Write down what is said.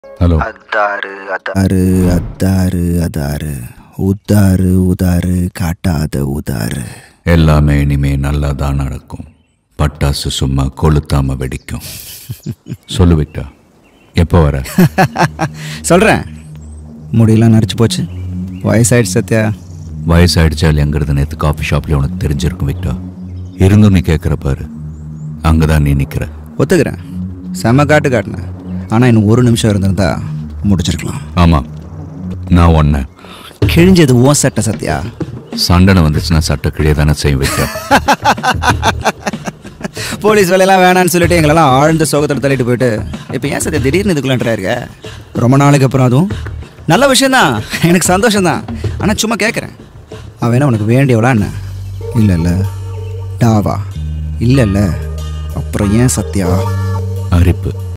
hello அத்தாரு அத்தா அரு அத்தாரு அதாரு உத்தாரு உதாரு காட்டாத உதாரு எல்லாமே இனிமே நல்லா தான் நடக்கும் பட்டாசு சும்மா கொளுத்தாம வெடிக்கும் சொல்லு விக்டா எப்போ வர சொல்கிறேன் முடியெல்லாம் நரைச்சு போச்சு வயசாயிடுச்சு சத்யா வயசாயிடுச்சா இல்லையாங்கிறது நேற்று காஃபி ஷாப்லேயே உனக்கு தெரிஞ்சிருக்கும் விக்டா இருந்தும் நீ கேட்குற பாரு அங்கே தான் நீ நிற்கிற ஒத்துக்கிறேன் செம காட்டு காட்டினேன் ஆனால் இன்னும் ஒரு நிமிஷம் இருந்திருந்தா முடிச்சிருக்கலாம் ஆமாம் நான் ஒன்ன கிழிஞ்சது ஓ சட்டை சத்யா சண்டனை வந்துச்சுன்னா சட்டை கிழிய தானே செய்யும் விக்டா போலீஸ் வேலையெல்லாம் வேணான்னு சொல்லிட்டு எங்களெல்லாம் ஆழ்ந்த சோகத்தில் தள்ளிட்டு போயிட்டு இப்போ ஏன் சத்யா திடீர்னு இதுக்குள்ளே இருக்க ரொம்ப நாளைக்கு அப்புறம் அதுவும் நல்ல விஷயந்தான் எனக்கு சந்தோஷம்தான் ஆனால் சும்மா கேட்குறேன் அவன் என்ன உனக்கு வேண்டியவளா என்ன இல்லை இல்லை டாவா இல்லை இல்லை அப்புறம் ஏன் சத்யா அரிப்பு